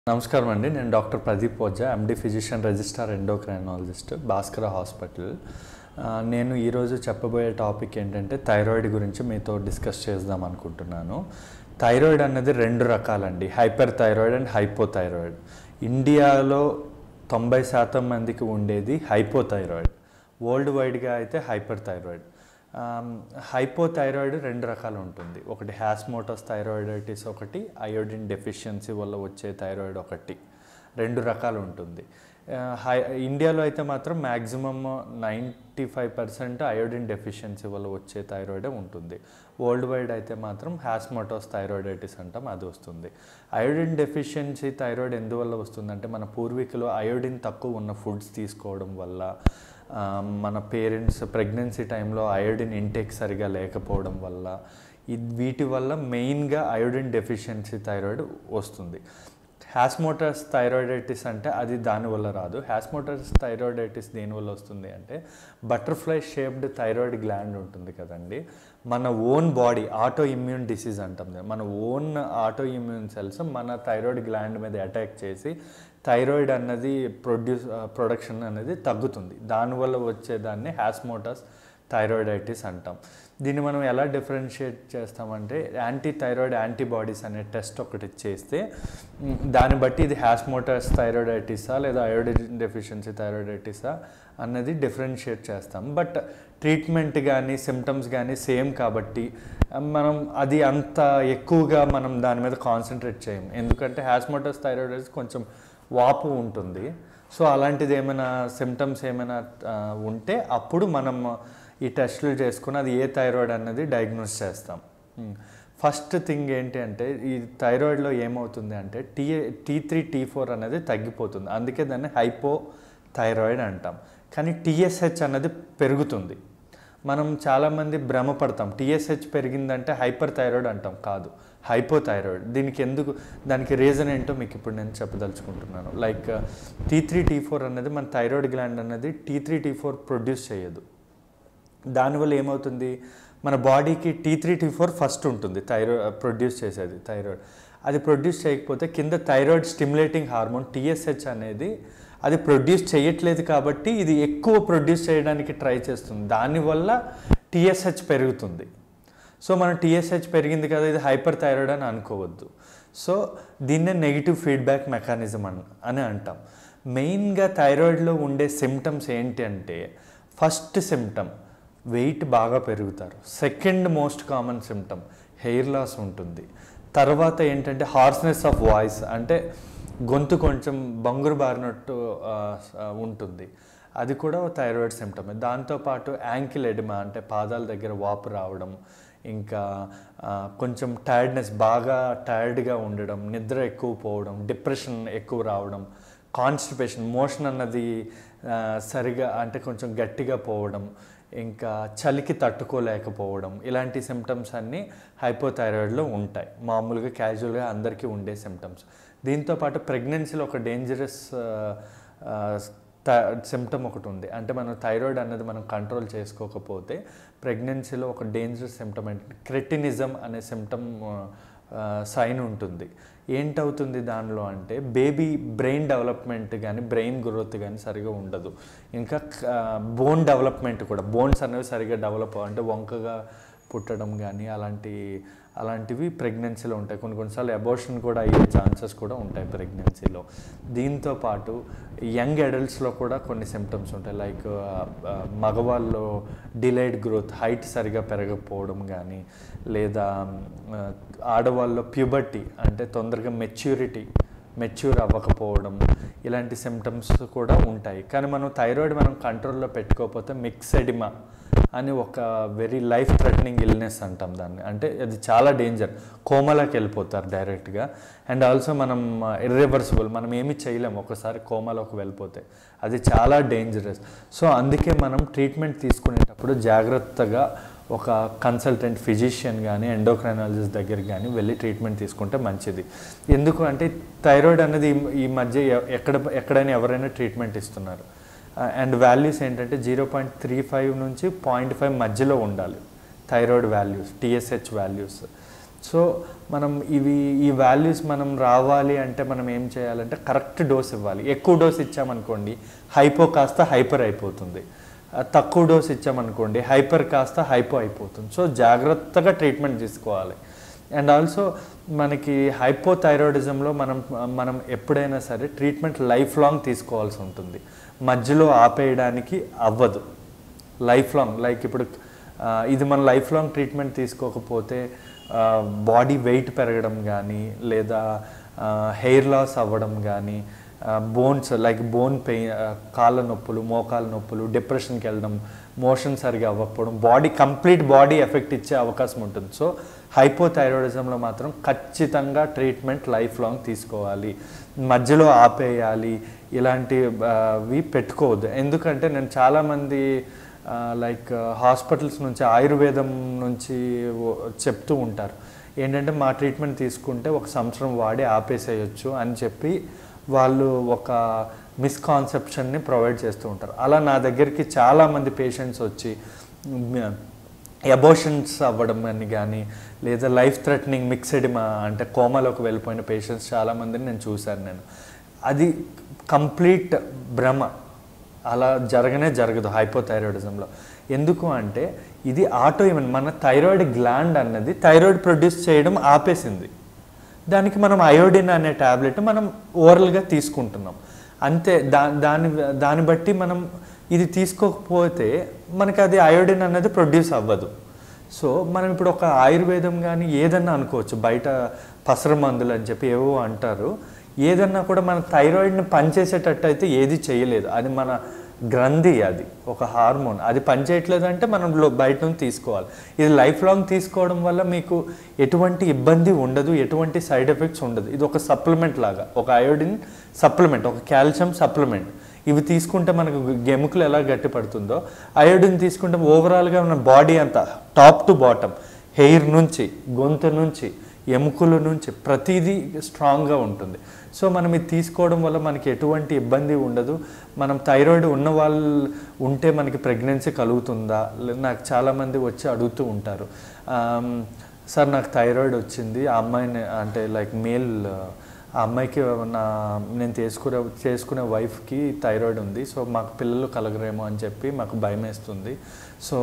నమస్కారం అండి నేను doctor Pradeep Oja MD physician registrar endocrinologist Bhaskara hospital ఆ, నేను ఈరోజు చెప్పబోయే టాపిక్ ఏంటంటే థైరాయిడ్ గురించి మీతో డిస్కస్ చేద్దాం అనుకుంటున్నాను థైరాయిడ్ అనేది రెండు రకాలండి హైపర్ థైరాయిడ్ అండ్ హైపోథైరాయిడ్ ఇండియాలో తొంభై శాతం మందికి ఉండేది హైపోథైరాయిడ్ వరల్డ్ వైడ్గా అయితే హైపర్ థైరాయిడ్ హైపోథైరాయిడ్ రెండు రకాలు ఉంటుంది ఒకటి హ్యాస్మోటస్ థైరాయిడైటిస్ ఒకటి అయోడిన్ డెఫిషియన్సీ వల్ల వచ్చే థైరాయిడ్ ఒకటి రెండు రకాలు ఉంటుంది ఆ, హై ఇండియాలో అయితే మాత్రం maximum ninety five percent iodine deficiency వల్ల వచ్చే థైరాయిడే ఉంటుంది వరల్డ్ వైడ్ అయితే మాత్రం హ్యాస్మోటోస్ థైరాయిడైటిస్ అంటాం అది వస్తుంది అయోడిన్ డెఫిషియన్సీ థైరాయిడ్ ఎందువల్ల వస్తుందంటే మన పూర్వీకులు అయోడిన్ తక్కువ ఉన్న ఫుడ్స్ తీసుకోవడం వల్ల ఆ, మన పేరెంట్స్ ప్రెగ్నెన్సీ టైంలో అయోడిన్ ఇంటేక్ సరిగా లేకపోవడం వల్ల ఇది వీటి వల్ల మెయిన్గా అయోడిన్ డెఫిషియన్సీ థైరాయిడ్ వస్తుంది హ్యాస్మోటర్స్ థైరాయిడైటిస్ అంటే అది దానివల్ల రాదు హ్యాస్మోటర్స్ థైరాయిడైటిస్ దేనివల్ల వస్తుంది అంటే బటర్ఫ్లై షేప్డ్ థైరాయిడ్ గ్లాండ్ ఉంటుంది కదండి మన own body auto immune disease అంటాం దీన్ని. మన ఓన్ ఆటో ఇమ్యూన్ సెల్స్ మన థైరాయిడ్ గ్లాండ్ మీద అటాక్ చేసి థైరాయిడ్ అన్నది ప్రొడ్యూస్ ప్రొడక్షన్ అనేది తగ్గుతుంది దానివల్ల వచ్చేదాన్ని హ్యాస్మోటస్ థైరాయిడైటిస్ అంటాం దీన్ని మనం ఎలా డిఫరెన్షియేట్ చేస్తామంటే యాంటీ థైరాయిడ్ యాంటీబాడీస్ అనే టెస్ట్ ఒకటి చేస్తే మ్, దాన్ని బట్టి ఇది హ్యాస్మోటస్ థైరాయిడైటిసా లేదా అయోడిన్ డెఫిషియన్సీ థైరాయిడైటిసా అన్నది డిఫరెన్షియేట్ చేస్తాం బట్ ట్రీట్మెంట్ కానీ సిమ్టమ్స్ కానీ సేమ్ కాబట్టి ఆ, మనం అది అంత ఎక్కువగా మనం దాని మీద కాన్సన్ట్రేట్ చేయం ఎందుకంటే హ్యాస్మోటస్ థైరాయిడైటిస్ కొంచెం వాపు ఉంటుంది సో అలాంటిది ఏమైనా సిమ్టమ్స్ ఏమైనా ఆ, ఉంటే అప్పుడు మనం ఈ టెస్టులు చేసుకుని అది ఏ థైరాయిడ్ అన్నది డయాగ్నోస్ చేస్తాం ఫస్ట్ థింగ్ ఏంటి అంటే ఈ థైరాయిడ్లో ఏమవుతుంది అంటే T T three T four అనేది తగ్గిపోతుంది అందుకే దాన్ని హైపో థైరాయిడ్ అంటాం కానీ టీఎస్హెచ్ అన్నది పెరుగుతుంది మనం చాలామంది భ్రమపడతాం టీఎస్హెచ్ పెరిగిందంటే హైపర్ థైరాయిడ్ అంటాం కాదు హైపోథైరాయిడ్ దీనికి ఎందుకు దానికి రీజన్ ఏంటో మీకు ఇప్పుడు నేను చెప్పదలుచుకుంటున్నాను like T three T four అనేది మన థైరాయిడ్ గ్లాండ్ అనేది T three T four produce చేయదు దానివల్ల ఏమవుతుంది మన బాడీకి T three T four first ఉంటుంది థైరాయిడ్ ప్రొడ్యూస్ చేసేది థైరాయిడ్ అది ప్రొడ్యూస్ చేయకపోతే కింద థైరాయిడ్ స్టిమ్యులేటింగ్ హార్మోన్ టీఎస్హెచ్ అనేది అది ప్రొడ్యూస్ చేయట్లేదు కాబట్టి ఇది ఎక్కువ ప్రొడ్యూస్ చేయడానికి ట్రై చేస్తుంది దానివల్ల టీఎస్హెచ్ పెరుగుతుంది సో మనం టీఎస్హెచ్ పెరిగింది కదా ఇది హైపర్ థైరాయిడ్ అని అనుకోవద్దు సో దీన్నే నెగిటివ్ ఫీడ్బ్యాక్ మెకానిజం అన్ అని అంటాం మెయిన్గా థైరాయిడ్లో ఉండే సిమ్టమ్స్ ఏంటి అంటే ఫస్ట్ సిమ్టమ్ వెయిట్ బాగా పెరుగుతారు second most common symptom hair loss ఉంటుంది తర్వాత ఏంటంటే హార్స్నెస్ ఆఫ్ వాయిస్ అంటే గొంతు కొంచెం బంగురు బారినట్టు ఆ, ఆ, ఉంటుంది అది కూడా థైరాయిడ్ సిమ్టమే దాంతోపాటు యాంకిల్ ఎడిమా అంటే పాదాల దగ్గర వాపు రావడం ఇంకా ఆ, కొంచెం టైర్డ్నెస్ బాగా టైర్డ్గా ఉండడం నిద్ర ఎక్కువ పోవడం డిప్రెషన్ ఎక్కువ రావడం కాన్స్టిపేషన్ మోషన్ అన్నది ఆ, సరిగా అంటే కొంచెం గట్టిగా పోవడం ఇంకా చలికి తట్టుకోలేకపోవడం ఇలాంటి సిమ్టమ్స్ అన్నీ హైపోథైరాయిడ్లో ఉంటాయి మామూలుగా క్యాజువల్గా అందరికీ ఉండే సిమ్టమ్స్ దీంతోపాటు ప్రెగ్నెన్సీలో ఒక డేంజరస్ సిమ్టమ్ ఒకటి ఉంది అంటే మనం థైరాయిడ్ అన్నది మనం కంట్రోల్ చేసుకోకపోతే ప్రెగ్నెన్సీలో ఒక డేంజరస్ సిమ్టమ్ అంటే క్రెటినిజం అనే సిమ్టమ్ సైన్ ఉంటుంది ఏంటవుతుంది దానిలో అంటే బేబీ బ్రెయిన్ డెవలప్మెంట్ కానీ బ్రెయిన్ గ్రోత్ కానీ సరిగా ఉండదు ఇంకా బోన్ డెవలప్మెంట్ కూడా బోన్స్ అనేవి సరిగా డెవలప్ అంటే వంకగా పుట్టడం కానీ అలాంటి అలాంటివి ప్రెగ్నెన్సీలో ఉంటాయి కొన్ని కొన్నిసార్లు అబోషన్ కూడా అయ్యే ఛాన్సెస్ కూడా ఉంటాయి ప్రెగ్నెన్సీలో దీంతో పాటు యంగ్ అడల్ట్స్లో కూడా కొన్ని సిమ్టమ్స్ ఉంటాయి లైక్ మగవాళ్ళు డిలైడ్ గ్రోత్ హైట్ సరిగా పెరగకపోవడం కానీ లేదా ఆ, ఆడవాళ్ళలో ప్యూబర్టీ అంటే తొందరగా మెచ్యూరిటీ మెచ్యూర్ అవ్వకపోవడం ఇలాంటి సిమ్టమ్స్ కూడా ఉంటాయి కానీ మనం థైరాయిడ్ మనం కంట్రోల్లో పెట్టుకోకపోతే మిక్సెడిమా అని ఒక వెరీ లైఫ్ థ్రెటనింగ్ ఇల్నెస్ అంటాం దాన్ని అంటే అది చాలా డేంజర్ కోమాలోకి వెళ్ళిపోతారు డైరెక్ట్గా అండ్ ఆల్సో మనం ఇర్రివర్సిబుల్ మనం ఏమీ చేయలేము ఒకసారి కోమాలోకి వెళ్ళిపోతే అది చాలా డేంజరస్ సో అందుకే మనం ట్రీట్మెంట్ తీసుకునేటప్పుడు జాగ్రత్తగా ఒక కన్సల్టెంట్ ఫిజిషియన్ కానీ ఎండోక్రైనాలజిస్ట్ దగ్గరికి కానీ వెళ్ళి ట్రీట్మెంట్ తీసుకుంటే మంచిది ఎందుకు అంటే థైరాయిడ్ అనేది ఈ- ఈ మధ్య ఎ- ఎక్కడ ఎక్కడైనా ఎవరైనా ట్రీట్మెంట్ ఇస్తున్నారు అండ్ వాల్యూస్ ఏంటంటే జీరో పాయింట్ త్రీ ఫైవ్ నుంచి పాయింట్ ఫైవ్ మధ్యలో ఉండాలి thyroid values TSH values so మనం ఇవి ఈ వాల్యూస్ మనం రావాలి అంటే మనం ఏం చేయాలంటే కరెక్ట్ డోస్ ఇవ్వాలి ఎక్కువ డోస్ ఇచ్చామనుకోండి హైపో కాస్త హైపర్ అయిపోతుంది ఆ, తక్కువ డోస్ ఇచ్చామనుకోండి హైపర్ కాస్త హైపో అయిపోతుంది సో జాగ్రత్తగా ట్రీట్మెంట్ తీసుకోవాలి అండ్ ఆల్సో మనకి హైపోథైరాయిడిజంలో మనం మనం ఎప్పుడైనా సరే ట్రీట్మెంట్ లైఫ్ లాంగ్ తీసుకోవాల్సి ఉంటుంది మధ్యలో ఆపేయడానికి అవ్వదు లైఫ్ లాంగ్ లైక్ ఇప్పుడు ఆ, ఇది మన లైఫ్ లాంగ్ ట్రీట్మెంట్ తీసుకోకపోతే బాడీ వెయిట్ పెరగడం కానీ లేదా హెయిర్ లాస్ అవ్వడం కానీ బోన్స్ లైక్ బోన్ పెయిన్ కాళ్ళ నొప్పులు మోకాళ్ళ నొప్పులు డిప్రెషన్కి వెళ్ళడం మోషన్ సరిగా అవ్వకపోవడం బాడీ కంప్లీట్ బాడీ ఎఫెక్ట్ ఇచ్చే అవకాశం ఉంటుంది సో హైపోథైరాయిడిజంలో మాత్రం ఖచ్చితంగా ట్రీట్మెంట్ లైఫ్ లాంగ్ తీసుకోవాలి మధ్యలో ఆపేయాలి ఇలాంటివి పెట్టుకోవద్దు ఎందుకంటే నేను చాలామంది లైక్ హాస్పిటల్స్ నుంచి ఆయుర్వేదం నుంచి ఓ- చెప్తూ ఉంటారు ఏంటంటే మా ట్రీట్మెంట్ తీసుకుంటే ఒక సంవత్సరం వాడి ఆపేసేయచ్చు అని చెప్పి వాళ్ళు ఒక మిస్కాన్సెప్షన్ని ప్రొవైడ్ చేస్తూ ఉంటారు అలా నా దగ్గరికి చాలామంది పేషెంట్స్ వచ్చి అబోషన్స్ అవ్వడం అని కానీ లేదా లైఫ్ థ్రెటనింగ్ మిక్స్డ్ అంటే కోమాలోకి వెళ్ళిపోయిన పేషెంట్స్ చాలామందిని నేను చూశాను నేను అది కంప్లీట్ భ్రమ అలా జరగనే జరగదు హైపోథైరాయిడిజంలో ఎందుకు అంటే ఇది ఆటో ఇమ్యూన్ మన థైరాయిడ్ గ్లాండ్ అన్నది థైరాయిడ్ ప్రొడ్యూస్ చేయడం ఆపేసింది దానికి మనం అయోడిన్ అనే ట్యాబ్లెట్ మనం ఓరల్గా తీసుకుంటున్నాం అంతే దా దాని దాన్ని బట్టి మనం ఇది తీసుకోకపోతే మనకి అది అయోడిన్ అనేది ప్రొడ్యూస్ అవ్వదు సో మనం ఇప్పుడు ఒక ఆయుర్వేదం కానీ ఏదన్నా అనుకోవచ్చు బయట పసర మందులు అని చెప్పి ఏవో అంటారు ఏదన్నా కూడా మన థైరాయిడ్ని పనిచేసేటట్టు అయితే ఏది చేయలేదు అది మన గ్రంథి అది ఒక హార్మోన్ అది పనిచేయట్లేదు అంటే మనం లో- బయట నుంచి తీసుకోవాలి ఇది లైఫ్ లాంగ్ తీసుకోవడం వల్ల మీకు ఎటువంటి ఇబ్బంది ఉండదు ఎటువంటి సైడ్ ఎఫెక్ట్స్ ఉండదు ఇది ఒక సప్లిమెంట్ లాగా ఒక అయోడిన్ సప్లిమెంట్ ఒక కాల్షియం సప్లిమెంట్ ఇవి తీసుకుంటే మనకు ఎముకలు ఎలా గట్టిపడుతుందో అయోడిన్ తీసుకుంటే ఓవరాల్గా మన బాడీ అంతా టాప్ టు బాటమ్ హెయిర్ నుంచి గొంతు నుంచి ఎముకల నుంచి ప్రతిదీ స్ట్రాంగ్గా ఉంటుంది సో మనం ఇది తీసుకోవడం వల్ల మనకి ఎటువంటి ఇబ్బంది ఉండదు మనం థైరాయిడ్ ఉన్న వాళ్ళు ఉంటే మనకి ప్రెగ్నెన్సీ కలుగుతుందా లే- నాకు చాలామంది వచ్చి అడుగుతూ ఉంటారు ఆమ్, సార్ నాకు థైరాయిడ్ వచ్చింది ఆ అమ్మాయిని అంటే లైక్ మేల్ ఆ అమ్మాయికి నా నేను చేసుకునే చేసుకునే వైఫ్కి థైరాయిడ్ ఉంది సో మాకు పిల్లలు కలగరేమో అని చెప్పి మాకు భయం వేస్తుంది సో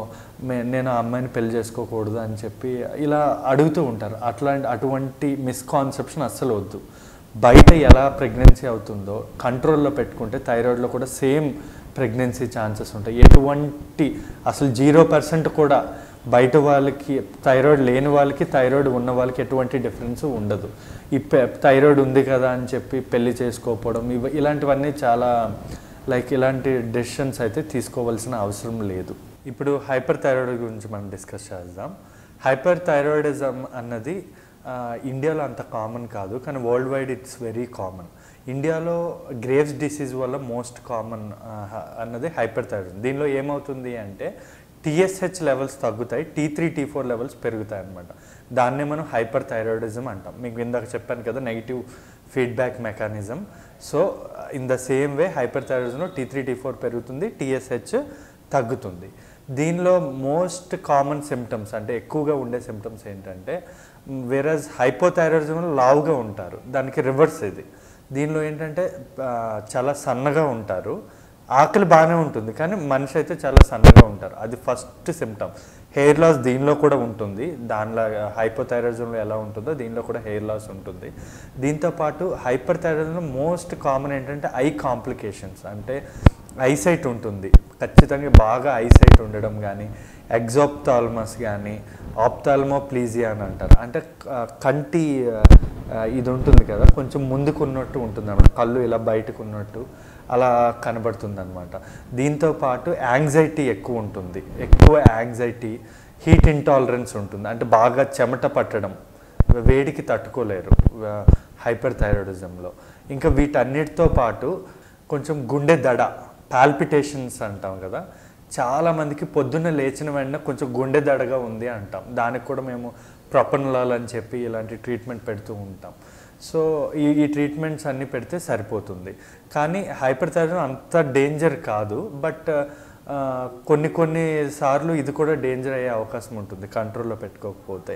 మే నేను ఆ అమ్మాయిని పెళ్లి చేసుకోకూడదు అని చెప్పి ఇలా అడుగుతూ ఉంటారు అట్లాంటి అటువంటి మిస్కాన్సెప్షన్ అస్సలు వద్దు బయట ఎలా ప్రెగ్నెన్సీ అవుతుందో కంట్రోల్లో పెట్టుకుంటే థైరాయిడ్లో కూడా సేమ్ ప్రెగ్నెన్సీ ఛాన్సెస్ ఉంటాయి ఎటువంటి అసలు జీరో పర్సెంట్ కూడా బయట వాళ్ళకి థైరాయిడ్ లేని వాళ్ళకి థైరాయిడ్ ఉన్న వాళ్ళకి ఎటువంటి డిఫరెన్స్ ఉండదు ఈ పె- థైరాయిడ్ ఉంది కదా అని చెప్పి పెళ్లి చేసుకోకపోవడం ఇవ ఇలాంటివన్నీ చాలా లైక్ ఇలాంటి డెసిషన్స్ అయితే తీసుకోవాల్సిన అవసరం లేదు ఇప్పుడు హైపర్ థైరాయిడ్ గురించి మనం డిస్కస్ చేద్దాం హైపర్ థైరాయిడిజం అన్నది ఆ, ఇండియాలో అంత కామన్ కాదు కానీ world wide it's very common ఇండియాలో గ్రేవ్స్ డిసీజ్ వల్ల మోస్ట్ కామన్ అన్నది హైపర్ థైరాయిడ్ దీనిలో ఏమవుతుంది అంటే టీఎస్హెచ్ లెవెల్స్ తగ్గుతాయి T three T four levels పెరుగుతాయి అనమాట దాన్నే మనం హైపర్ థైరాయిడిజం అంటాం మీకు ఇందాక చెప్పాను కదా negative feedback mechanism so in the same way హైపర్ థైరాయిడిజంలో టీ త్రీ టీ ఫోర్ పెరుగుతుంది టీఎస్హెచ్ తగ్గుతుంది దీనిలో మోస్ట్ కామన్ సిమ్టమ్స్ అంటే ఎక్కువగా ఉండే సిమ్టమ్స్ ఏంటంటే వేరస్ హైపోథైరాయిడిజంలో లావుగా ఉంటారు దానికి రివర్స్ ఇది దీనిలో ఏంటంటే ఆ, చాలా సన్నగా ఉంటారు ఆకలి బాగానే ఉంటుంది కానీ మనిషి అయితే చాలా సన్నగా ఉంటారు అది ఫస్ట్ సిమ్టమ్ హెయిర్ లాస్ దీనిలో కూడా ఉంటుంది దానిలో హైపోథైరాయిజంలో ఎలా ఉంటుందో దీనిలో కూడా హెయిర్ లాస్ ఉంటుంది దీంతో పాటు హైపర్ థైరాయిజంలో మోస్ట్ కామన్ ఏంటంటే ఐ కాంప్లికేషన్స్ అంటే ఐసైట్ ఉంటుంది ఖచ్చితంగా బాగా ఐసైట్ ఉండడం కానీ ఎగ్జాప్థాల్మస్ కానీ ఆప్థాల్మోప్లీజియా అని అంటారు అంటే ఆ, కంటి ఆ, ఇది ఉంటుంది కదా కొంచెం ముందుకు ఉన్నట్టు ఉంటుంది అన్నమాట కళ్ళు ఇలా బయటకు ఉన్నట్టు అలా కనబడుతుంది అనమాట దీంతో పాటు యాంగ్జైటీ ఎక్కువ ఉంటుంది ఎక్కువ యాంగ్జైటీ హీట్ ఇంటాలరెన్స్ ఉంటుంది అంటే బాగా చెమట పట్టడం వేడికి తట్టుకోలేరు హైపర్ థైరాయిడిజంలో ఇంకా వీటన్నిటితో పాటు కొంచెం గుండె దడ పాల్పిటేషన్స్ అంటాం కదా చాలా మందికి పొద్దున్న లేచిన వెంటనే కొంచెం గుండె దడగా ఉంది అంటాం దానికి కూడా మేము ప్రొపనలాల్ అని చెప్పి ఇలాంటి ట్రీట్మెంట్ పెడుతూ ఉంటాం సో ఈ ఈ ట్రీట్మెంట్స్ అన్నీ పెడితే సరిపోతుంది కానీ హైపర్ థైరాయిడ్ అంత డేంజర్ కాదు బట్ కొన్ని కొన్ని సార్లు ఇది కూడా డేంజర్ అయ్యే అవకాశం ఉంటుంది కంట్రోల్లో పెట్టుకోకపోతే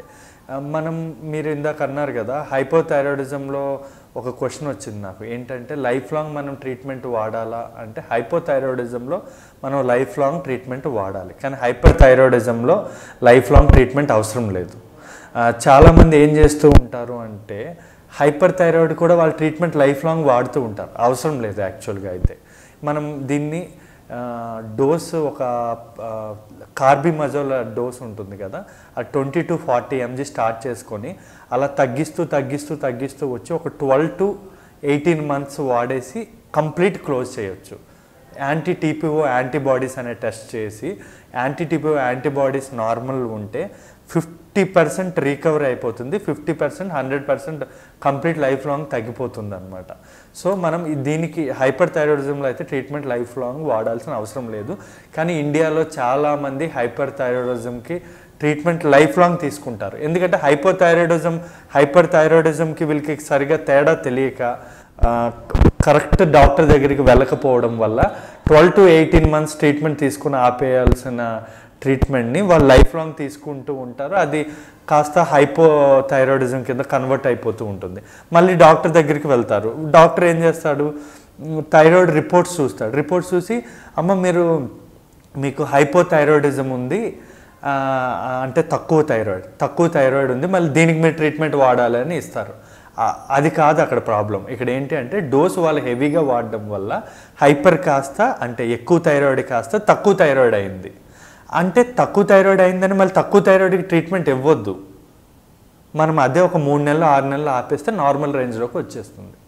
ఆ, మనం మీరు ఇందాక అన్నారు కదా హైపోథైరాయిడిజంలో ఒక క్వశ్చన్ వచ్చింది నాకు ఏంటంటే లైఫ్ లాంగ్ మనం ట్రీట్మెంట్ వాడాలా అంటే హైపోథైరాయిడిజంలో మనం లైఫ్ లాంగ్ ట్రీట్మెంట్ వాడాలి కానీ హైపర్ థైరాయిడిజంలో లైఫ్ లాంగ్ ట్రీట్మెంట్ అవసరం లేదు ఆ, చాలామంది ఏం చేస్తూ ఉంటారు అంటే హైపర్ థైరాయిడ్ కూడా వాళ్ళ ట్రీట్మెంట్ లైఫ్ లాంగ్ వాడుతూ ఉంటారు అవసరం లేదు యాక్చువల్గా అయితే మనం దీన్ని డోస్ ఒక కార్బిమజోల్ డోస్ ఉంటుంది కదా ఆ twenty to forty MG start చేసుకొని అలా తగ్గిస్తూ తగ్గిస్తూ తగ్గిస్తూ వచ్చి ఒక ట్వెల్వ్ టు ఎయిటీన్ మంత్స్ వాడేసి కంప్లీట్ క్లోజ్ చేయొచ్చు యాంటీ టీపీఓ యాంటీబాడీస్ అనే టెస్ట్ చేసి యాంటీ టీపీఓ యాంటీబాడీస్ నార్మల్ ఉంటే ఫిఫ్టీ పర్సెంట్ రికవర్ అయిపోతుంది fifty percent hundred percent complete life long తగ్గిపోతుంది అనమాట సో మనం ఈ- దీనికి హైపర్ థైరాయిడిజంలో అయితే ట్రీట్మెంట్ లైఫ్ లాంగ్ వాడాల్సిన అవసరం లేదు కానీ ఇండియాలో చాలామంది హైపర్ థైరాయిడిజంకి ట్రీట్మెంట్ లైఫ్ లాంగ్ తీసుకుంటారు ఎందుకంటే హైపోథైరాయిడిజం హైపర్ థైరాయిడిజంకి వీళ్ళకి సరిగా తేడా తెలియక ఆ, కరెక్ట్ డాక్టర్ దగ్గరికి వెళ్ళకపోవడం వల్ల twelve to eighteen months treatment తీసుకుని ఆపేయాల్సిన ట్రీట్మెంట్ని వాళ్ళు లైఫ్ లాంగ్ తీసుకుంటూ ఉంటారు అది కాస్త హైపోథైరాయిడిజం కింద కన్వర్ట్ అయిపోతూ ఉంటుంది మళ్ళీ డాక్టర్ దగ్గరికి వెళ్తారు డాక్టర్ ఏం చేస్తాడు థైరాయిడ్ రిపోర్ట్స్ చూస్తాడు రిపోర్ట్స్ చూసి అమ్మ మీరు మీకు హైపోథైరాయిడిజం ఉంది ఆ, అంటే తక్కువ థైరాయిడ్ తక్కువ థైరాయిడ్ ఉంది మళ్ళీ దీనికి మీరు ట్రీట్మెంట్ వాడాలని ఇస్తారు ఆ, అది కాదు అక్కడ ప్రాబ్లం ఇక్కడ ఏంటి అంటే డోసు వాళ్ళు హెవీగా వాడడం వల్ల హైపర్ కాస్త అంటే ఎక్కువ థైరాయిడ్ కాస్త తక్కువ థైరాయిడ్ అయింది అంటే తక్కువ థైరాయిడ్ అయిందని మళ్ళీ తక్కువ థైరాయిడ్కి ట్రీట్మెంట్ ఇవ్వద్దు మనం అదే ఒక మూడు నెలలు ఆరు నెలలు ఆపేస్తే నార్మల్ రేంజ్లోకి వచ్చేస్తుంది